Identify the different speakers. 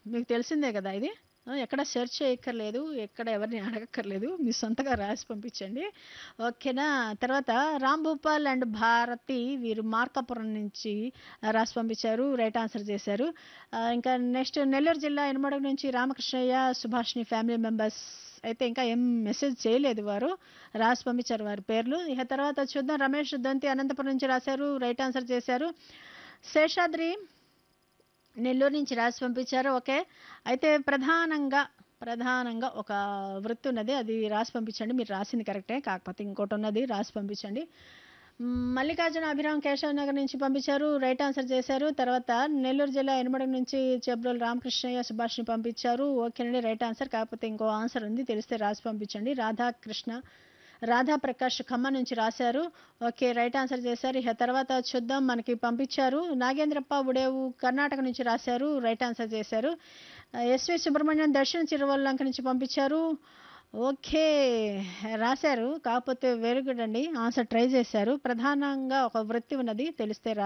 Speaker 1: మీకు తెలిసిందే కదా ఇది ఆ, ఎక్కడ సెర్చ్ చేయక్కర్లేదు ఎక్కడ ఎవరిని అడగక్కర్లేదు మీ సొంతగా రాసి పంపించండి ఓకేనా తర్వాత రామ్ భూపాల్ అండ్ భారతి వీరు మార్కాపురం నుంచి రాసి పంపించారు రైట్ ఆన్సర్ చేశారు ఆ, ఇంకా నెక్స్ట్ నెల్లూరు జిల్లా ఎనమడుగు నుంచి రామకృష్ణయ్య సుభాష్ని ఫ్యామిలీ మెంబర్స్ అయితే ఇంకా ఏం మెసేజ్ చేయలేదు వారు రాసి పంపించారు వారి పేర్లు ఇక తర్వాత చూద్దాం రమేష్ దొంతి అనంతపురం నుంచి రాశారు రైట్ ఆన్సర్ చేశారు శేషాద్రి నెల్లూరు నుంచి రాసి పంపించారు ఓకే అయితే ప్రధానంగా ప్రధానంగా ఒక వృత్తి ఉన్నది అది రాసి పంపించండి మీరు రాసింది కరెక్టే కాకపోతే ఇంకోటి ఉన్నది రాసి పంపించండి మ్, మల్లికార్జున అభిరామ్ కేశవ్ నగర్ నుంచి పంపించారు రైట్ ఆన్సర్ చేశారు తర్వాత నెల్లూరు జిల్లా ఎనమడుగు నుంచి చెబ్రోలు రామకృష్ణయ్య సుభాష్ని పంపించారు ఓకేనండి రైట్ ఆన్సర్ కాకపోతే ఇంకో ఆన్సర్ ఉంది తెలిస్తే రాసి పంపించండి రాధాకృష్ణ రాధా ప్రకాష్ ఖమ్మం నుంచి రాశారు ఓకే రైట్ ఆన్సర్ చేశారు ఇక తర్వాత చూద్దాం మనకి పంపించారు నాగేంద్రప్ప ఉడేవు కర్ణాటక నుంచి రాశారు రైట్ ఆన్సర్ చేశారు ఎస్వి సుబ్రహ్మణ్యం దర్శన్ చిరువల్లంక నుంచి పంపించారు ఓకే రాశారు కాకపోతే వెరీ గుడ్ అండి ఆన్సర్ ట్రై చేశారు ప్రధానంగా ఒక వృత్తి ఉన్నది తెలిస్తే రా